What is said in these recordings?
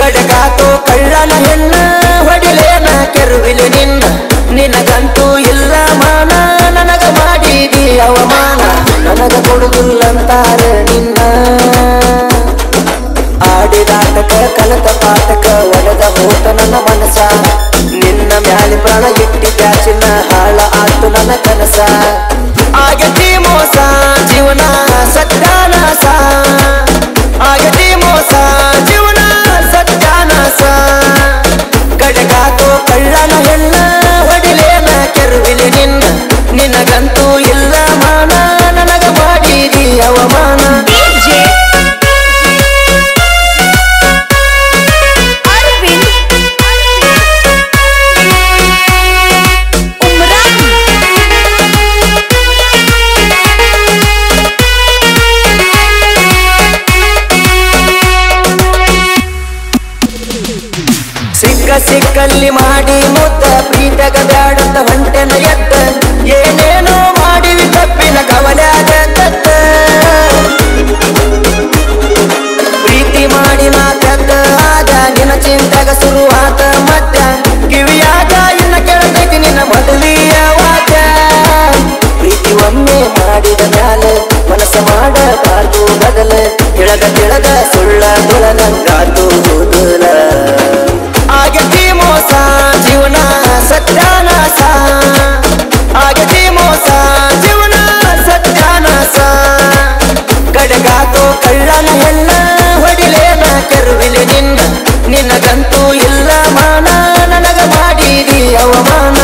ಕಡಗಾತು ಕಳ್ಳನ ಹೆಣ್ಣ ಹೊಡಿಲೇನ ಕೆರುವಿಲು ನಿನ್ನ ನಿನಗಂತೂ ಇಲ್ಲ ಮಾನ ನನಗ ಮಾಡಿದಿ ಅವಮಾನ ನನಗ ಕೊಡುದಿಲ್ಲಂತಾರ ನಿನ್ನ ಆಡಿದಾಟಕ ಕಲತ ಪಾಠಕ ಒಡೆದ ಹೋತ ನನ್ನ ಮನಸ ನಿನ್ನ ಮ್ಯಾಲಿ ಪ್ರಾಣ ಇಟ್ಟಿ ಬ್ಯಾಚಿನ ಹಾಳ ಆತು ನನ್ನ ಕನಸ ಆಗತಿ ಮೋಸ ಜೀವನ ಸತ್ಯಾನಾಸ ಆಗತಿ ಮೋಸ ಜೀವನ ಸತ್ಯಾನಾಸ ಕಡಗಾತು ಕಳ್ಳನ ಹೆಣ್ಣ ಹೊಡಿಲೇನ ಕೆರುವಿಲಿ ನಿನ್ನ ನಿನಗಂತೂ ಇಲ್ಲ ಮಾನ ನನಗ ಮಾಡಿದಿ ಅವಮಾನ DJ Arvin ಸಿಕ್ಕ ಸಿಕ್ಕಲ್ಲಿ ಮಾಡಿ ಮುದ್ದ ಪ್ರೀತಗ ಬ್ಯಾಡಂತ ಹೊಂಟೆನ ಎದ್ದ ಏನೇನೋ ಮಾಡಿವಿ ತಪ್ಪಿನ ಕವಲ್ಯಾಗ ತತ್ತ ಪ್ರೀತಿ ಮಾಡಿ ನಾ ಕದ್ದ ಆಗ ನಿನ್ನ ಚಿಂತೆಗ ಶುರುವಾತ ಮಧ್ಯ ಕಿವಿಯಾಗ ಇನ್ನ ಕೆಳತೈತಿ ನಿನ್ನ ಮೊದಲಿಯ ವಾದ ಪ್ರೀತಿ ಒಮ್ಮೆ ಮಾಡಿದ ಮ್ಯಾಲ ಮನಸ್ಸ ಮಾಡಬಾರ್ದು ಬದಲ ಕೆಳಗ ಕೆಳಗ ಸುಳ್ಳ ತೊಳಲಂಗಾತು ಹೋದಲ ಆಗತಿ ಮೋಸ ಜೀವನ ಸತ್ಯಾನಾಸ ಆಗತಿ ಮೋಸ ಜೀವನ ಸತ್ಯಾನಾಸ ಕಡಗಾತು ಕಳ್ಳನ ಹೆಣ್ಣ ಹೊಡಿಲೇನ ಕೆರುವಿಲಿ ನಿನ್ನ ನಿನಗಂತೂ ಇಲ್ಲ ಮಾನ ನನಗ ಮಾಡಿದಿ ಅವಮಾನ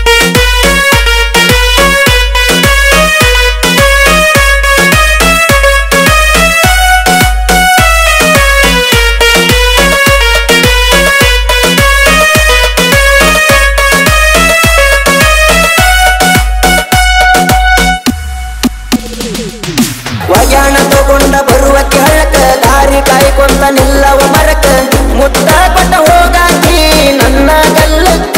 ವಗ್ಯಾಣ ತಗೊಂಡ ಬರುವಕ್ಕೆ ಹಳಕ ದಾರಿ ಕಾಯ್ಕೊಂತ ನಿಲ್ಲವ ಮರಕ ಮುತ್ತ ಕೊಟ್ಟ ಹೋಗಾಕಿ ನನ್ನ ಗಲ್ಲಕ್ಕ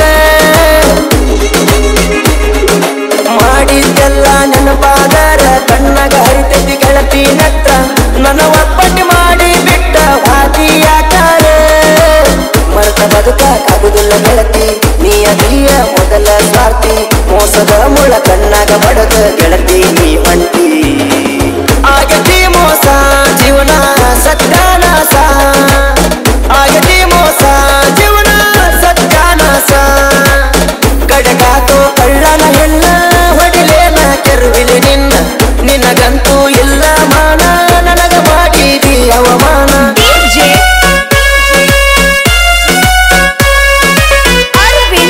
ಮಾಡಿದ್ದೆಲ್ಲ ನೆನಪಾದರ ಕಣ್ಣಗ ಹರಿತೈತಿ ಗೆಳತಿ ನತ್ತ ನನ್ನ ಒಪ್ಪಟ್ಟಿ ಮಾಡಿ ಬಿಟ್ಟ ವಾದಿಯಾಕಾರ ಮರತ ಬದುಕಾಗುದಿಲ್ಲ ಗೆಳತಿ ನೀಯ ಮೊದಲ ಸ್ವಾರ್ಥಿ ಮೋಸದ ಮುಳ ಕಣ್ಣಾಗ ಬಡದ ಗೆಳತಿ ನೀ ಹೊಂಟಿ ಆಗತಿ ಮೋಸ ಜೀವನ ಸತ್ಯಾನಾಸ ಆಗತಿ ಮೋಸ ಜೀವನ ಸತ್ಯಾನಾಸ ಕಡಗಾತು ಕಳ್ಳನ ಹೆಣ್ಣ ಹೊಡಿಲೇನ ಕೆರುವಿಲಿ ನಿನ್ನ ನಿನಗಂತೂ ಇಲ್ಲ ಮಾನ ನನಗ ಮಾಡಿದಿ ಅವಮಾನ DJ Arvin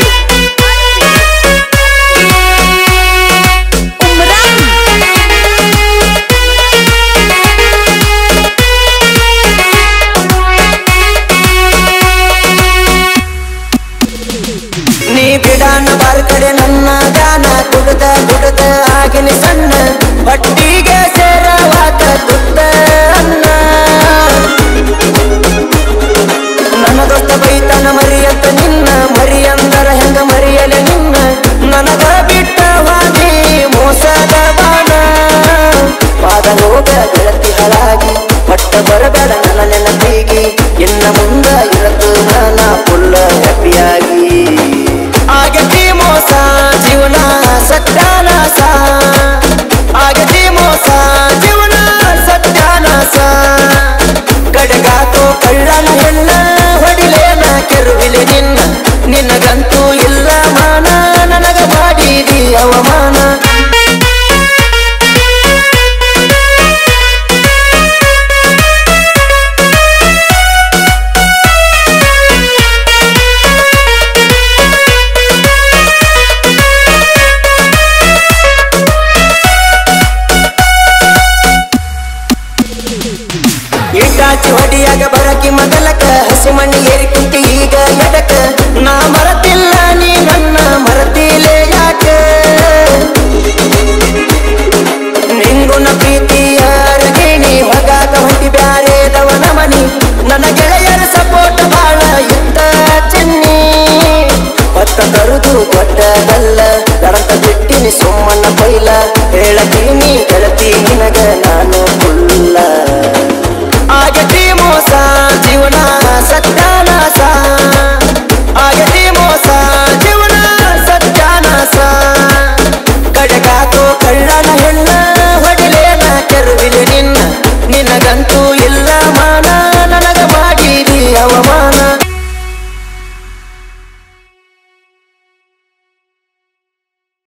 ನೀ ಬಿಡಾನ ಬಾರ್ ಕಡೆ ನನ್ನ ಗಾನ ಕುಡ್ದ ಕುಡ್ದ ಆಗಿನಿ ಸಣ್ಣ ಹೊಟ್ಟಿಗೆ ಸೇರವಾತ ತುತ್ತ ಅನ್ನ ನನ್ನ ದೋಸ್ತ ಬೈತನ ಮರಿಯಂತ ನಿನ್ನ ಮರಿಯಂದರ ಹೆಂಗ ಮರಿಯಲೆ ನಿನ್ನ ನನಗ ಬಿಟ್ಟ ವಾದಿ ಮೋಸದ ಬಾಣ ಪಾದ ಹೋಗ ಗೆಳತಿ ಹಳಾಗಿ ಪಟ್ಟ ಬರಬೇಡ ನನ್ನ ನೆನಪಿಗಿ ಇನ್ನ ಮುಂದ ಇರತು ನಾನ ಫುಲ್ಲ ಹ್ಯಾಪಿಯಾಗಿ ಆಗತಿ ಮೋಸ ಜೀವನ ಸತ್ಯಾನಾಸ ಆಗತಿ ಮೋಸ ಜೀವನ ಸತ್ಯಾನಾಸ ಕಡಗಾತು ಕಳ್ಳನ ಹೆಣ್ಣ ಹೊಡಿಲೇನ ಕೆರುವಿಲಿ ನಿನ್ನ ನಿನಗಂತೂ ಇಲ್ಲ ಮಾನ ನನಗ ಮಾಡಿದಿ ಅವಮಾನ ಇಟ್ಟಾಚಿ ಹೊಡಿಯಾಗ ಬರಕಿ ಮೊದಲಕ ಹಸಿ ಮಣ್ಣಿ ಏರಿ ಕುಂತಿ ಈಗ ಎಡಕ ನಾ ಮರತಿಲ್ಲ ನೀ ನನ್ನ ಮರತಿಲೆ ಯಾಕ ನಿಂಗುನ ಪ್ರೀತಿಯ ರಗಿಣಿ ಹೊಗಾಕ ಹೊಂಟಿ ಬ್ಯಾರೇದವನ ಮನಿ ನನ್ನ ಗೆಳೆಯರ ಸಪೋರ್ಟ್ ಬಾಳ ಇತ್ತ ಚಿನ್ನಿ ಹೊತ್ತ ತರುದು ದೊಡ್ಡದಲ್ಲ ನಡಂತ ಬಿಟ್ಟಿನಿ ಸುಮ್ಮನ ಬೈಲ ಹೇಳತೀನಿ ಗೆಳತಿ ನಿನಗ ನಾನು ಕುಲ್ಲ ಆಗತಿ ಮೋಸ ಜೀವನ ಸತ್ಯ